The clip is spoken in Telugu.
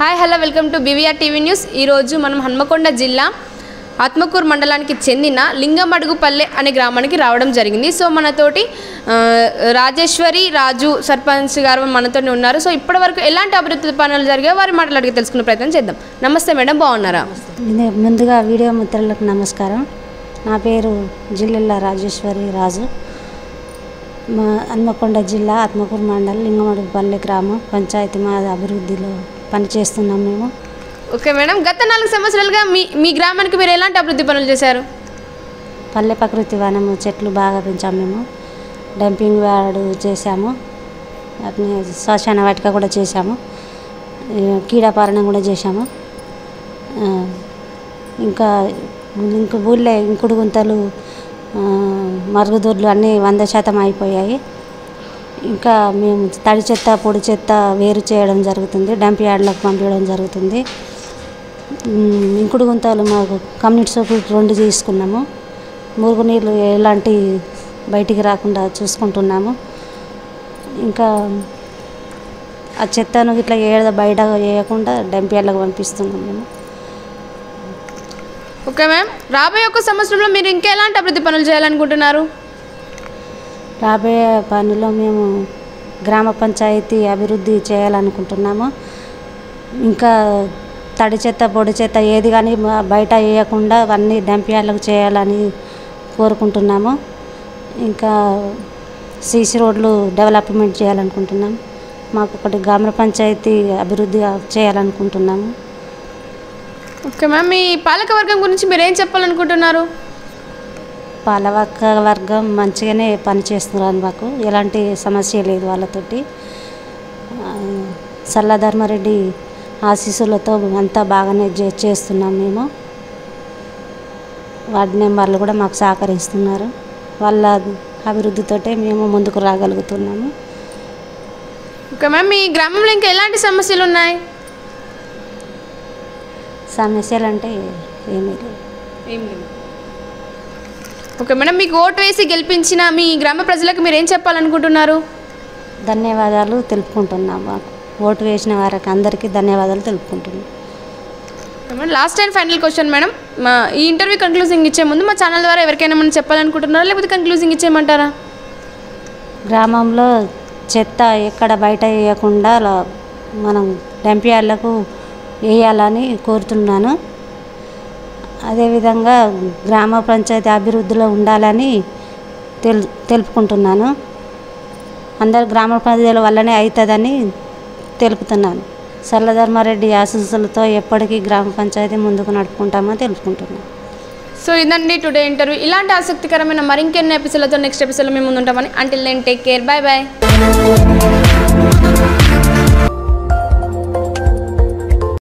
hi hello welcome to BVR TV news ఈరోజు మనం హన్మకొండ జిల్లా ఆత్మకూరు మండలానికి చెందిన లింగమడుగుపల్లె అనే గ్రామానికి రావడం జరిగింది సో మనతోటి ఆ, రాజేశ్వరి రాజు సర్పంచ్ గారు మనతో ఉన్నారు సో ఇప్పటివరకు ఎలాంటి అభివృద్ధి పనులు జరిగాయో వారి మాటలు అడిగి తెలుసుకునే ప్రయత్నం చేద్దాం నమస్తే మేడం బాగున్నారా ఇది ముందుగా వీడియో మిత్రులకు నమస్కారం నా పేరు జిల్లెల్ల రాజేశ్వరి రాజు మా హన్మకొండ జిల్లా ఆత్మకూరు మండలం లింగమడుగుపల్లి గ్రామం పంచాయతీ మా అభివృద్ధిలో పనిచేస్తున్నాం మేము ఓకే మేడం గత నాలుగు సంవత్సరాలుగా మీ మీ గ్రామానికి మీరు ఎలాంటి అభివృద్ధి పనులు చేశారు పల్లె ప్రకృతి వనము చెట్లు బాగా పెంచాము మేము డంపింగ్ యార్డు చేశాము అట్నే శ్మశాన వాటిక కూడా చేశాము ఈ కీడాపారణం కూడా చేశాము ఆ, ఇంకా ఇంక ఊళ్ళో ఇంకుడు గుంతలు ఆ, మరుగుదొడ్లు అన్నీ వంద శాతం అయిపోయాయి ఇంకా మేము తడి చెత్త పొడి చెత్త వేరు చేయడం జరుగుతుంది డంప్ యార్డ్లకు పంపించడం జరుగుతుంది ఉమ్, ఇంకుడు గుంతలు మాకు కమ్యూనిటీ సోపు రెండు తీసుకున్నాము మురుగునీళ్ళు ఎలాంటి బయటికి రాకుండా చూసుకుంటున్నాము ఇంకా ఆ చెత్తను ఇట్లా ఏడ బయట వేయకుండా డంప్ యార్డ్లకు పంపిస్తున్నాం మేము ఓకే మ్యామ్ రాబోయే ఒక సంవత్సరంలో మీరు ఇంకా ఎలాంటి అభివృద్ధి పనులు చేయాలనుకుంటున్నారు రాబోయే పనిలో మేము గ్రామ పంచాయతీ అభివృద్ధి చేయాలనుకుంటున్నాము ఇంకా తడి చెత్త పొడి చెత్త ఏది కానీ మా- బయట వేయకుండా అవన్నీ డంప్ యార్డ్లకు చేయాలని కోరుకుంటున్నాము ఇంకా సీసీ రోడ్లు డెవలప్మెంట్ చేయాలనుకుంటున్నాం మాకు ఒకటి గ్రామ పంచాయతీ అభివృద్ధి చేయాలనుకుంటున్నాము ఓకే మ్యామ్ మీ పాలక వర్గం గురించి మీరు ఏం చెప్పాలనుకుంటున్నారు పాలవక్క వర్గం మంచిగానే పనిచేస్తున్నారు మాకు ఎలాంటి సమస్య లేదు వాళ్ళతోటి ఆ, సల్లధర్మారెడ్డి ఆశీస్సులతో అంతా బాగానే చే- చేస్తున్నాం మేము వార్డు మెంబర్లు కూడా మాకు సహకరిస్తున్నారు వాళ్ళ అభివృద్ధితోటే మేము ముందుకు రాగలుగుతున్నాము ఓకే మ్యామ్ మీ గ్రామంలో ఇంకా ఎలాంటి సమస్యలు ఉన్నాయి సమస్యలు అంటే ఏమీ లేవు ఏం లేవు ఓకే మేడం మీకు ఓటు వేసి గెలిపించిన మీ గ్రామ ప్రజలకు మీరు ఏం చెప్పాలనుకుంటున్నారు ధన్యవాదాలు తెలుపుకుంటున్నాం మాకు ఓటు వేసిన వారికి అందరికీ ధన్యవాదాలు తెలుపుకుంటున్నాం okay madam last and final question madam మా ఈ ఇంటర్వ్యూ కన్క్లూజింగ్ ఇచ్చే ముందు మా ఛానల్ ద్వారా ఎవరికైనా మనం చెప్పాలనుకుంటున్నారా లేకపోతే కన్క్లూజింగ్ ఇచ్చేయమంటారా గ్రామంలో చెత్త ఎక్కడ బయట వేయకుండా ల- మనం డంపియార్లకు వేయాలని కోరుతున్నాను అదేవిధంగా గ్రామ పంచాయతీ అభివృద్ధిలో ఉండాలని తెలు తెలుపుకుంటున్నాను అందరు గ్రామ ప్రజల వల్లనే అవుతుందని తెలుపుతున్నాను సరళధర్మారెడ్డి ఆశీస్సులతో ఎప్పటికీ గ్రామ పంచాయతీ ముందుకు నడుపుకుంటామని తెలుపుకుంటున్నాను సో ఇదండి టుడే ఇంటర్వ్యూ ఇలాంటి ఆసక్తికరమైన మరింకెన్ని ఎపిసోడ్లతో నెక్స్ట్ ఎపిసోడ్లో మేము ముందుంటామని until then take care bye bye